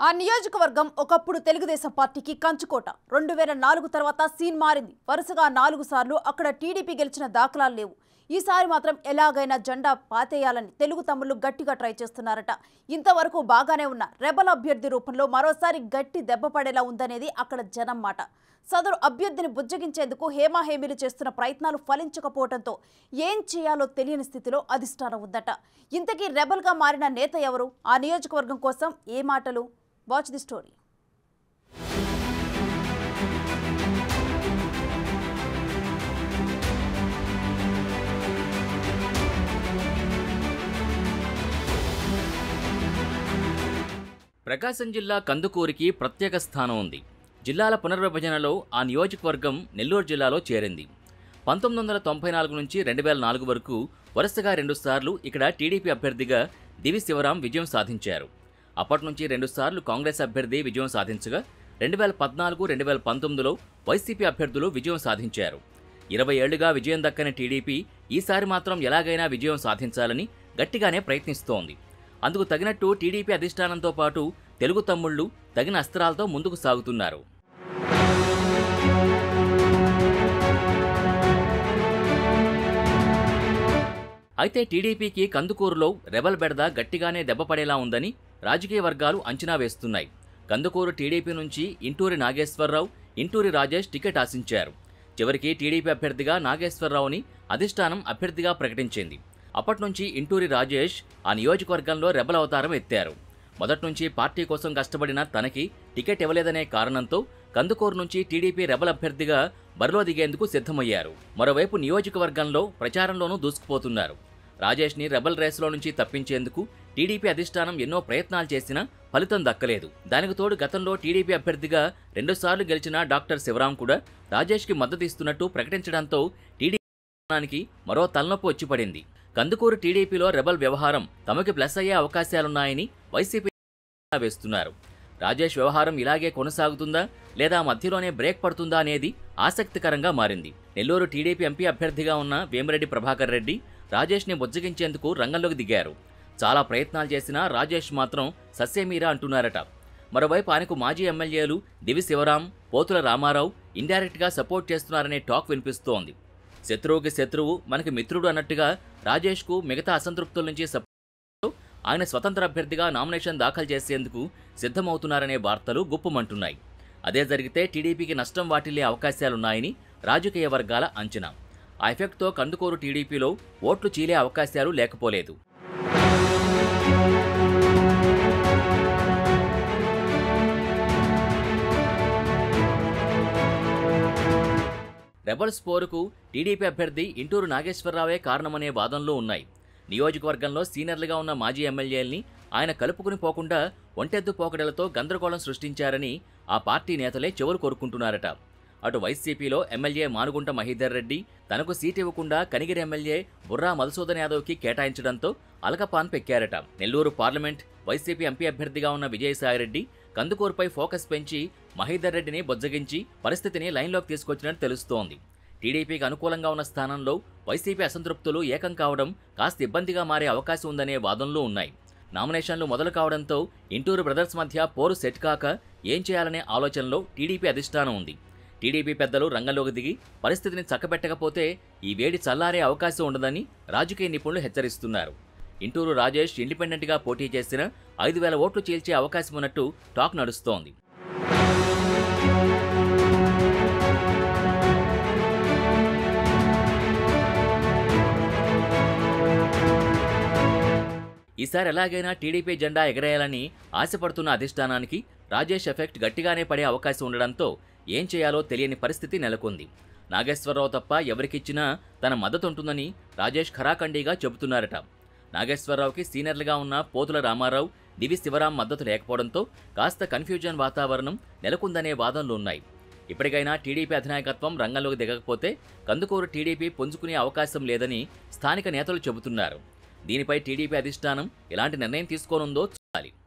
ఆ నియోజకవర్గం ఒకప్పుడు తెలుగుదేశం పార్టీకి కంచుకోట రెండు వేల నాలుగు తర్వాత సీన్ మారింది వరుసగా నాలుగు సార్లు అక్కడ టీడీపీ గెలిచిన దాఖలాలు లేవు ఈసారి మాత్రం ఎలాగైనా జెండా పాతేయాలని తెలుగు తమ్ముళ్లు గట్టిగా ట్రై చేస్తున్నారట ఇంతవరకు బాగానే ఉన్న రెబల్ అభ్యర్థి రూపంలో మరోసారి గట్టి దెబ్బ పడేలా ఉందనేది అక్కడ జనం మాట సదరు అభ్యర్థిని బుజ్జగించేందుకు హేమాహేమీలు చేస్తున్న ప్రయత్నాలు ఫలించకపోవడంతో ఏం చేయాలో తెలియని స్థితిలో అధిష్టానం ఉందట ఇంతకీ రెబల్గా మారిన నేత ఎవరు ఆ నియోజకవర్గం కోసం ఏ మాటలు వాచ్ ది స్టోరీ ప్రకాశం జిల్లా కందుకూరికి ప్రత్యేక స్థానం ఉంది జిల్లాల పునర్విభజనలో ఆ నియోజకవర్గం నెల్లూరు జిల్లాలో చేరింది పంతొమ్మిది వందల తొంభై నాలుగు నుంచి రెండు వేల నాలుగు వరకు వరుసగా రెండుసార్లు ఇక్కడ టీడీపీ అభ్యర్థిగా దివి శివరాం విజయం సాధించారు అప్పటి నుంచి రెండుసార్లు కాంగ్రెస్ అభ్యర్థి విజయం సాధించగా రెండు వేల పద్నాలుగు రెండు వేల పంతొమ్మిదిలో వైసీపీ అభ్యర్థులు విజయం సాధించారు ఇరవై ఏళ్లుగా విజయం దక్కని టీడీపీ ఈసారి మాత్రం ఎలాగైనా విజయం సాధించాలని గట్టిగానే ప్రయత్నిస్తోంది అందుకు తగినట్టు టీడీపీ అధిష్టానంతో పాటు తెలుగు తమ్ముళ్లు తగిన అస్త్రాలతో ముందుకు సాగుతున్నారు అయితే టీడీపీకి కందుకూరులో రెబల్ బెడద గట్టిగానే దెబ్బపడేలా ఉందని రాజకీయ వర్గాలు అంచనా వేస్తున్నాయి కందుకూరు టీడీపీ నుంచి ఇంటూరి నాగేశ్వరరావు ఇంటూరి రాజేష్ టికెట్ ఆశించారు చివరికి టీడీపీ అభ్యర్థిగా నాగేశ్వరరావుని అధిష్టానం అభ్యర్థిగా ప్రకటించింది అప్పట్నుంచి ఇంటూరి రాజేష్ ఆ నియోజకవర్గంలో రెబల్ అవతారం ఎత్తారు మొదట్నుంచి పార్టీ కోసం కష్టపడిన తనకి టికెట్ ఇవ్వలేదనే కారణంతో కందుకూరు నుంచి టీడీపీ రెబల్ అభ్యర్థిగా బరిలో దిగేందుకు సిద్ధమయ్యారు మరోవైపు నియోజకవర్గంలో ప్రచారంలోనూ దూసుకుపోతున్నారు రాజేష్ని రెబల్ రేసులో నుంచి తప్పించేందుకు టీడీపీ అధిష్టానం ఎన్నో ప్రయత్నాలు చేసినా ఫలితం దక్కలేదు దానికి తోడు గతంలో టీడీపీ అభ్యర్థిగా రెండుసార్లు గెలిచిన డాక్టర్ శివరాం కూడా రాజేష్కి మద్దతు ఇస్తున్నట్టు ప్రకటించడంతో టీడీపీ మరో తలనొప్పి వచ్చి పడింది కందుకూరు టీడీపీలో రెబల్ వ్యవహారం తమకి ప్లస్ అయ్యే అవకాశాలున్నాయని వైసీపీ వేస్తున్నారు రాజేష్ వ్యవహారం ఇలాగే కొనసాగుతుందా లేదా మధ్యలోనే బ్రేక్ పడుతుందా అనేది ఆసక్తికరంగా మారింది నెల్లూరు టీడీపీ ఎంపీ అభ్యర్థిగా ఉన్న వేమిరెడ్డి ప్రభాకర్ రెడ్డి రాజేష్ని బుజ్జగించేందుకు రంగంలోకి దిగారు చాలా ప్రయత్నాలు చేసినా రాజేష్ మాత్రం సస్యమీరా అంటున్నారట మరోవైపు ఆయనకు మాజీ ఎమ్మెల్యేలు దివి శివరాం పోతుల రామారావు ఇండైరెక్ట్గా సపోర్ట్ చేస్తున్నారనే టాక్ వినిపిస్తోంది శత్రువుకి శత్రువు మనకి మిత్రుడు అన్నట్టుగా రాజేష్కు మిగతా అసంతృప్తుల నుంచి సపోర్ట్ ఆయన స్వతంత్ర అభ్యర్థిగా నామినేషన్ దాఖలు చేసేందుకు సిద్ధమవుతున్నారనే వార్తలు గుప్పమంటున్నాయి అదే జరిగితే టీడీపీకి నష్టం వాటిల్లే అవకాశాలున్నాయని రాజకీయ వర్గాల అంచనా ఆ ఎఫెక్ట్తో కందుకూరు టీడీపీలో ఓట్లు చీలే అవకాశాలు లేకపోలేదు రెబల్స్ పోరుకు టీడీపీ అభ్యర్థి ఇంటూరు నాగేశ్వరరావే కారణమనే వాదనలు ఉన్నాయి నియోజకవర్గంలో సీనియర్లుగా ఉన్న మాజీ ఎమ్మెల్యేల్ని ఆయన కలుపుకుని పోకుండా ఒంటెద్దు పోకడలతో గందరగోళం సృష్టించారని ఆ పార్టీ నేతలే చెవులు కోరుకుంటున్నారట అటు వైసీపీలో ఎమ్మెల్యే మానుగుంట మహీధర్ రెడ్డి తనకు సీట్ ఇవ్వకుండా కనిగిరి ఎమ్మెల్యే బుర్రా మధుసూదన్ యాదవ్కి కేటాయించడంతో అలకపాన్ పెక్కారట నెల్లూరు పార్లమెంట్ వైసీపీ ఎంపీ అభ్యర్థిగా ఉన్న విజయసాయిరెడ్డి కందుకూరుపై ఫోకస్ పెంచి మహీధర్ రెడ్డిని బొజ్జగించి పరిస్థితిని లైన్లోకి తీసుకొచ్చినట్టు తెలుస్తోంది టీడీపీకి అనుకూలంగా ఉన్న స్థానంలో వైసీపీ అసంతృప్తులు ఏకం కావడం కాస్త ఇబ్బందిగా మారే అవకాశం ఉందనే వాదనలు ఉన్నాయి నామినేషన్లు మొదలు కావడంతో ఇంటూరు బ్రదర్స్ మధ్య పోరు సెట్ కాక ఏం చేయాలనే ఆలోచనలో టీడీపీ అధిష్టానం ఉంది టీడీపీ పెద్దలు రంగంలోకి దిగి పరిస్థితిని చక్కబెట్టకపోతే ఈ వేడి చల్లారే అవకాశం ఉండదని రాజకీయ నిపుణులు హెచ్చరిస్తున్నారు ఇంటూరు రాజేష్ ఇండిపెండెంట్గా పోటీ చేసిన ఐదు వేల ఓట్లు చీల్చే అవకాశం ఉన్నట్టు టాక్ నడుస్తోంది ఈసారి ఎలాగైనా టీడీపీ జెండా ఎగరేయాలని ఆశపడుతున్న అధిష్టానానికి రాజేష్ ఎఫెక్ట్ గట్టిగానే పడే అవకాశం ఉండడంతో ఏం చేయాలో తెలియని పరిస్థితి నెలకొంది నాగేశ్వరరావు తప్ప ఎవరికిచ్చినా తన మద్దతు ఉంటుందని రాజేష్ ఖరాఖండీగా చెబుతున్నారట నాగేశ్వరరావుకి సీనియర్లుగా ఉన్న పోతుల రామారావు దివి శివరాం మద్దతు లేకపోవడంతో కాస్త కన్ఫ్యూజన్ వాతావరణం నెలకొందనే వాదనలు ఉన్నాయి ఇప్పటికైనా టీడీపీ అధినాయకత్వం రంగంలోకి దిగకపోతే కందుకూరు టీడీపీ పుంజుకునే అవకాశం లేదని స్థానిక నేతలు చెబుతున్నారు దీనిపై టీడీపీ అధిష్టానం ఎలాంటి నిర్ణయం తీసుకోనుందో చూడాలి